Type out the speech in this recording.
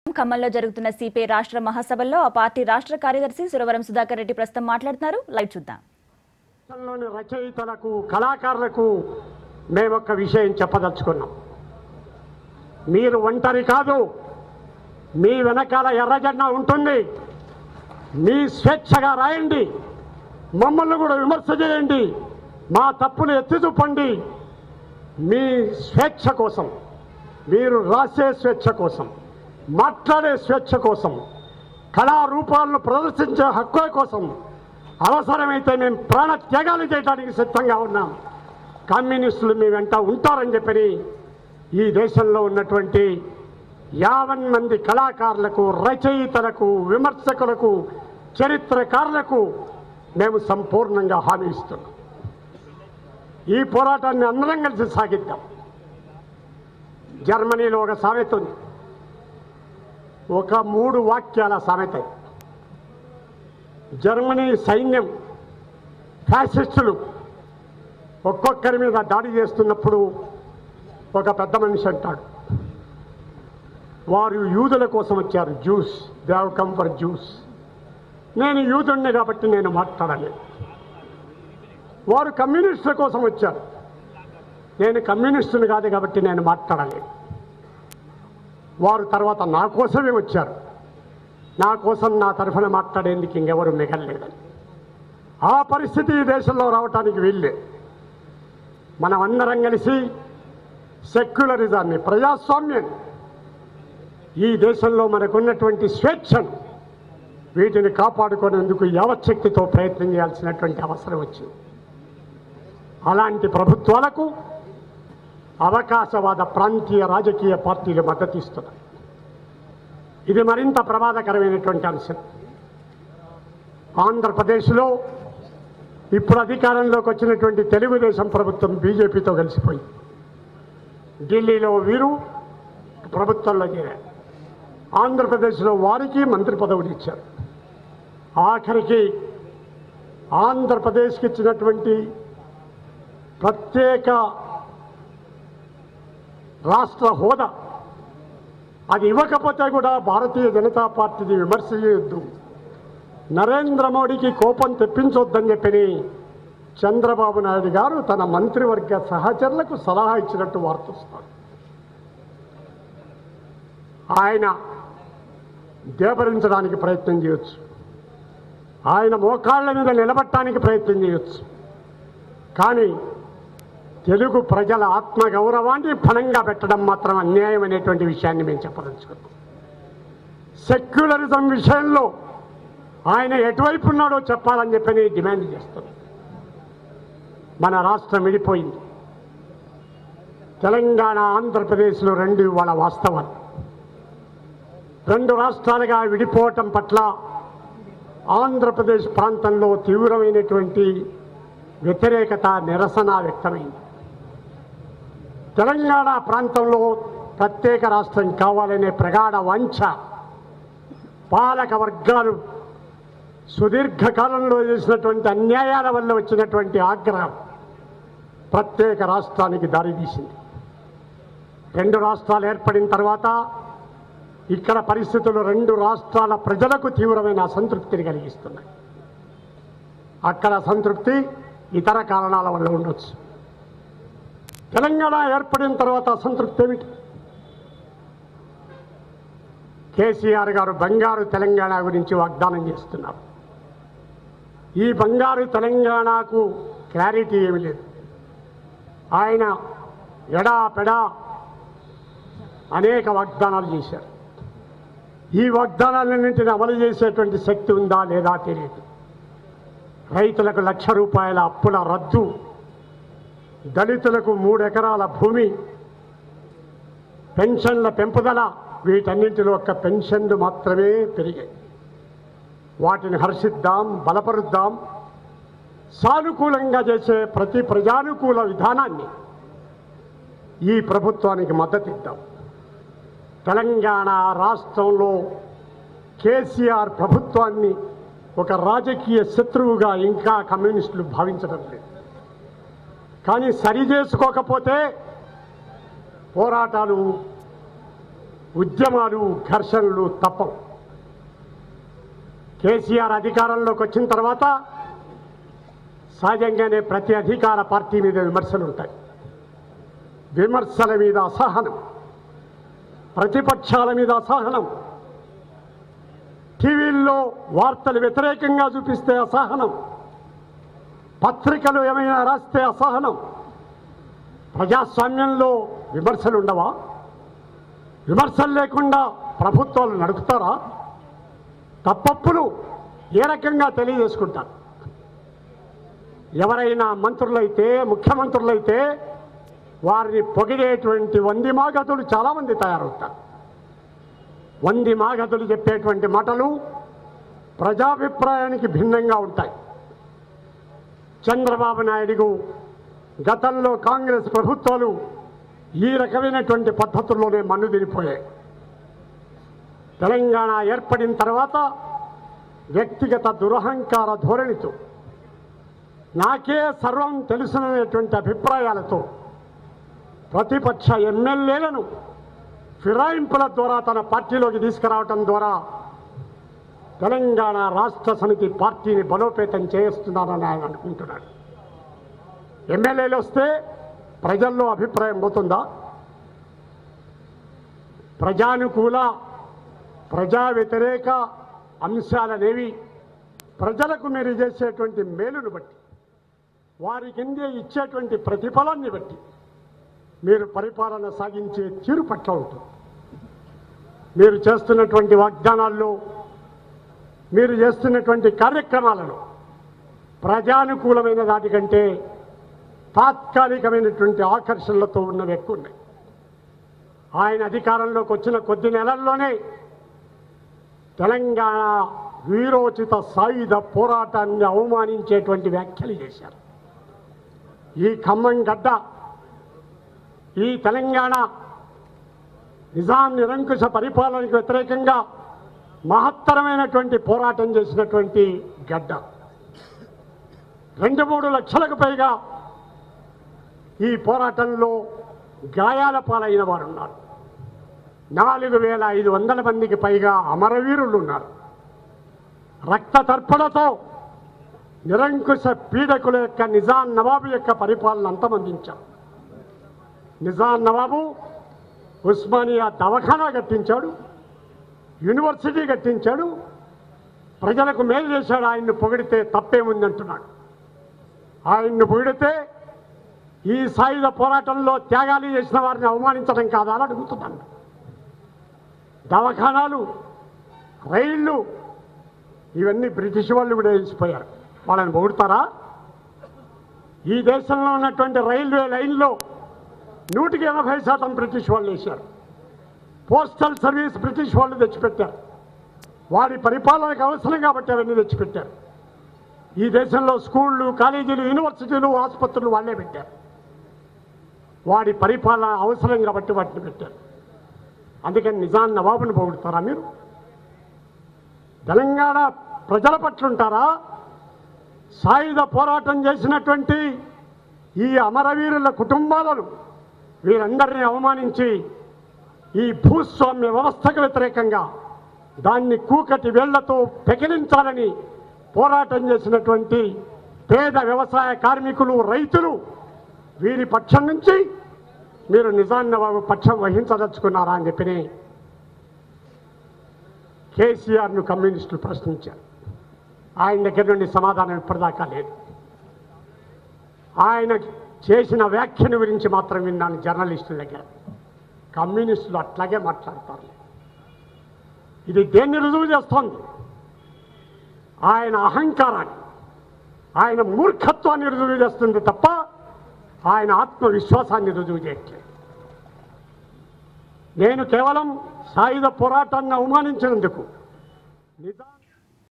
ఖమ్మంలో జరుగుతున్న సిపిఐ రాష్ట్ర మహాసభల్లో ఆ పార్టీ రాష్ట్ర కార్యదర్శి సురవరం సుధాకర్ రెడ్డి ప్రస్తుతం మాట్లాడుతున్నారు లైవ్ చూద్దాం లోని రచయితలకు కళాకారులకు మేము ఒక విషయం చెప్పదలుచుకున్నాం మీరు ఒంటరి కాదు మీ వెనకాల ఎర్రజెండా ఉంటుంది మీ స్వేచ్ఛగా రాయండి మమ్మల్ని కూడా విమర్శ చేయండి మా తప్పులు ఎత్తి చూపండి మీ స్వేచ్ఛ కోసం మీరు రాసే స్వేచ్ఛ కోసం మాట్లాడే స్వేచ్ఛ కోసం కళారూపాలను ప్రదర్శించే హక్కుల కోసం అవసరమైతే మేము ప్రాణ త్యాగాలు చేయడానికి సిద్ధంగా ఉన్నాం కమ్యూనిస్టులు మీ వెంట ఉంటారని చెప్పని ఈ దేశంలో ఉన్నటువంటి యావన్ మంది కళాకారులకు రచయితలకు విమర్శకులకు చరిత్రకారులకు మేము సంపూర్ణంగా హామీ ఇస్తున్నాం ఈ పోరాటాన్ని అందరం కలిసి సాగిద్దాం జర్మనీలో ఒక సామెత ఉంది ఒక మూడు వాక్యాల సామెత ఇది. జర్మనీ సైన్యం ఫ్యాసిస్టులు ఒక్కొక్కరి మీద దాడి చేస్తున్నప్పుడు ఒక పెద్ద మనిషి అంటాడు వారు యూదుల కోసం వచ్చారు Jews they have come for Jews నేను యూదుడిని కాబట్టి నేను మాట్లాడలేదు వారు కమ్యూనిస్టుల కోసం వచ్చారు నేను కమ్యూనిస్టుని కాదు కాబట్టి నేను మాట్లాడలేదు వారు తర్వాత నా కోసమే వచ్చారు నా కోసం నా తరఫున మాట్లాడేందుకు ఇంకెవరు మిగలలేదని ఆ పరిస్థితి ఈ దేశంలో రావటానికి వీల్లే మనం అందరం కలిసి సెక్యులరిజాన్ని ప్రజాస్వామ్యాన్ని ఈ దేశంలో మనకున్నటువంటి స్వేచ్ఛను వీటిని కాపాడుకునేందుకు యావచ్చక్తితో ప్రయత్నం చేయాల్సినటువంటి అవసరం వచ్చింది అలాంటి ప్రభుత్వాలకు అవకాశవాద ప్రాంతీయ రాజకీయ పార్టీలు మద్దతు ఇస్తున్నాయి ఇది మరింత ప్రమాదకరమైనటువంటి అంశం ఆంధ్రప్రదేశ్లో ఇప్పుడు అధికారంలోకి వచ్చినటువంటి తెలుగుదేశం ప్రభుత్వం బీజేపీతో కలిసిపోయింది ఢిల్లీలో వీరు ప్రభుత్వంలో చేరారు ఆంధ్రప్రదేశ్లో వారికి మంత్రి పదవులు ఇచ్చారు ఆఖరికి ఆంధ్రప్రదేశ్కి ఇచ్చినటువంటి ప్రత్యేక రాష్ట్ర హోదా అది ఇవ్వకపోతే కూడా భారతీయ జనతా పార్టీని విమర్శ చేయొద్దు నరేంద్ర మోడీకి కోపం తెప్పించొద్దని చెప్పని చంద్రబాబు నాయుడు గారు తన మంత్రివర్గ సహచరులకు సలహా ఇచ్చినట్టు వార్త వస్తారు ఆయన దేపరించడానికి ప్రయత్నం చేయొచ్చు ఆయన మోకాళ్ళ మీద నిలబట్టడానికి ప్రయత్నం చేయొచ్చు కానీ తెలుగు ప్రజల ఆత్మగౌరవాన్ని ఫలంగా పెట్టడం మాత్రం అన్యాయం అనేటువంటి విషయాన్ని మేము చెప్పదలుచుకున్నాం సెక్యులరిజం విషయంలో ఆయన ఎటువైపు ఉన్నాడో చెప్పాలని చెప్పని డిమాండ్ చేస్తున్నాం మన రాష్ట్రం విడిపోయింది తెలంగాణ ఆంధ్రప్రదేశ్లో రెండు వాళ్ళ వాస్తవాలు రెండు రాష్ట్రాలుగా విడిపోవటం పట్ల ఆంధ్రప్రదేశ్ ప్రాంతంలో తీవ్రమైనటువంటి వ్యతిరేకత నిరసన వ్యక్తమైంది తెలంగాణ ప్రాంతంలో ప్రత్యేక రాష్ట్రం కావాలనే ప్రగాఢ వంచ పాలక వర్గాలు సుదీర్ఘకాలంలో చేసినటువంటి అన్యాయాల వల్ల వచ్చినటువంటి ఆగ్రహం ప్రత్యేక రాష్ట్రానికి దారితీసింది రెండు రాష్ట్రాలు ఏర్పడిన తర్వాత ఇక్కడ పరిస్థితులు రెండు రాష్ట్రాల ప్రజలకు తీవ్రమైన అసంతృప్తిని కలిగిస్తున్నాయి అక్కడ అసంతృప్తి ఇతర కారణాల వల్ల ఉండొచ్చు తెలంగాణ ఏర్పడిన తర్వాత అసంతృప్తి ఏమిటి కేసీఆర్ గారు బంగారు తెలంగాణ గురించి వాగ్దానం చేస్తున్నారు ఈ బంగారు తెలంగాణకు క్లారిటీ ఏమి లేదు ఆయన ఎడా పెడా అనేక వాగ్దానాలు చేశారు ఈ వాగ్దానాలన్నింటిని అమలు చేసేటువంటి శక్తి ఉందా లేదా తెలియదు రైతులకు లక్ష రూపాయల అప్పుల రద్దు దళితులకు మూడెకరాల భూమి పెన్షన్ల పెంపుదల వీటన్నింటిలో ఒక్క పెన్షన్లు మాత్రమే పెరిగాయి వాటిని హర్షిద్దాం బలపరుద్దాం సానుకూలంగా చేసే ప్రతి ప్రజానుకూల విధానాన్ని ఈ ప్రభుత్వానికి మద్దతు ఇద్దాం తెలంగాణ రాష్ట్రంలో కేసీఆర్ ప్రభుత్వాన్ని ఒక రాజకీయ శత్రువుగా ఇంకా కమ్యూనిస్టులు భావించడం లేదు కానీ సరి చేసుకోకపోతే పోరాటాలు ఉద్యమాలు ఘర్షణలు తప్పవు కేసీఆర్ అధికారంలోకి వచ్చిన తర్వాత సహజంగానే ప్రతి అధికార పార్టీ మీద విమర్శలు ఉంటాయి విమర్శల మీద అసహనం ప్రతిపక్షాల మీద అసహనం టీవీల్లో వార్తలు వ్యతిరేకంగా చూపిస్తే అసహనం పత్రికలు ఏమైనా రాస్తే అసహనం ప్రజాస్వామ్యంలో విమర్శలు ఉండవా విమర్శలు లేకుండా ప్రభుత్వాలు నడుపుతారా తప్పప్పులు ఏ రకంగా తెలియజేసుకుంటారు ఎవరైనా మంత్రులైతే ముఖ్యమంత్రులైతే వారిని పొగిడేటువంటి వంది మాగతులు చాలామంది తయారవుతారు వంది మాగతులు చెప్పేటువంటి మాటలు ప్రజాభిప్రాయానికి భిన్నంగా ఉంటాయి చంద్రబాబు నాయుడు గతంలో కాంగ్రెస్ ప్రభుత్వాలు ఈ రకమైనటువంటి పద్ధతుల్లోనే మన్ను తినిపోయాయి తెలంగాణ ఏర్పడిన తర్వాత వ్యక్తిగత దురహంకార ధోరణితో నాకే సర్వం తెలుసుననేటువంటి అభిప్రాయాలతో ప్రతిపక్ష ఎమ్మెల్యేలను ఫిరాయింపుల ద్వారా తన పార్టీలోకి తీసుకురావటం ద్వారా తెలంగాణ రాష్ట్ర సమితి పార్టీని బలోపేతం చేస్తున్నారని ఆయన అనుకుంటున్నాడు ఎమ్మెల్యేలు వస్తే ప్రజల్లో అభిప్రాయం పోతుందా ప్రజానుకూల ప్రజా వ్యతిరేక అంశాలనేవి ప్రజలకు మీరు చేసేటువంటి మేలును బట్టి వారి కిందే ఇచ్చేటువంటి ప్రతిఫలాన్ని బట్టి మీరు పరిపాలన సాగించే తీరు పట్ల ఉంటుంది మీరు చేస్తున్నటువంటి వాగ్దానాల్లో మీరు చేస్తున్నటువంటి కార్యక్రమాలలో ప్రజానుకూలమైన దాటికంటే తాత్కాలికమైనటువంటి ఆకర్షణలతో ఉన్నవి ఎక్కువ ఉన్నాయి ఆయన అధికారంలోకి వచ్చిన కొద్ది నెలల్లోనే తెలంగాణ వీరోచిత సాయుధ పోరాటాన్ని అవమానించేటువంటి వ్యాఖ్యలు చేశారు ఈ ఖమ్మం గడ్డ ఈ తెలంగాణ నిజాం నిరంకుశ పరిపాలనకు వ్యతిరేకంగా మహత్తరమైనటువంటి పోరాటం చేసినటువంటి గడ్డ రెండు మూడు లక్షలకు పైగా ఈ పోరాటంలో గాయాల పాలైన వారు ఉన్నారు నాలుగు వేల ఐదు వందల మందికి పైగా అమరవీరులు ఉన్నారు రక్త తర్పణతో నిరంకుశ పీడకుల యొక్క నిజాం నవాబు యొక్క పరిపాలన అంతమందించారు నిజాం నవాబు ఉస్మానియా దవాఖానా కట్టించాడు యూనివర్సిటీ కట్టించాడు ప్రజలకు మేలు చేశాడు ఆయన్ను పొగిడితే తప్పేముంది అంటున్నాడు ఆయన్ను పొగిడితే ఈ సాయుధ పోరాటంలో త్యాగాలు చేసిన వారిని అవమానించడం కాదా అని అడుగుతున్నాను దవాఖానాలు రైళ్లు ఇవన్నీ బ్రిటిష్ వాళ్ళు కూడా వేసిపోయారు వాళ్ళని పొగుడతారా ఈ దేశంలో ఉన్నటువంటి రైల్వే లైన్లో నూటికి ఎనభై శాతం బ్రిటిష్ వాళ్ళు వేశారు పోస్టల్ సర్వీస్ బ్రిటిష్ వాళ్ళు తెచ్చిపెట్టారు వారి పరిపాలనకు అవసరం కాబట్టి అవన్నీ తెచ్చిపెట్టారు ఈ దేశంలో స్కూళ్ళు కాలేజీలు యూనివర్సిటీలు ఆసుపత్రులు వాళ్ళే పెట్టారు వాడి పరిపాలన అవసరం కాబట్టి వాటిని పెట్టారు అందుకని నిజాం నవాబుని పొగుడుతారా మీరు తెలంగాణ ప్రజల పట్ల ఉంటారా సాయుధ పోరాటం చేసినటువంటి ఈ అమరవీరుల కుటుంబాలను వీరందరినీ అవమానించి ఈ భూస్వామ్య వ్యవస్థకు వ్యతిరేకంగా దాన్ని కూకటి వేళ్లతో పెకిలించాలని పోరాటం చేసినటువంటి పేద వ్యవసాయ కార్మికులు రైతులు వీరి పక్షం నుంచి మీరు నిజాన్న బాబు పక్షం వహించదలుచుకున్నారా అని చెప్పి కేసీఆర్ను కమ్యూనిస్టులు ప్రశ్నించారు ఆయన దగ్గర నుండి సమాధానం ఇప్పటిదాకా లేదు ఆయన చేసిన వ్యాఖ్యను గురించి మాత్రం విన్నాను జర్నలిస్టుల దగ్గర కమ్యూనిస్టులు అట్లాగే మాట్లాడతారు ఇది దేన్ని రుజువు చేస్తోంది ఆయన అహంకారాన్ని ఆయన మూర్ఖత్వాన్ని రుజువు చేస్తుంది తప్ప ఆయన ఆత్మవిశ్వాసాన్ని రుజువు చేయట్లేదు నేను కేవలం సాయుధ పోరాటాన్ని అవమానించినందుకు నిజా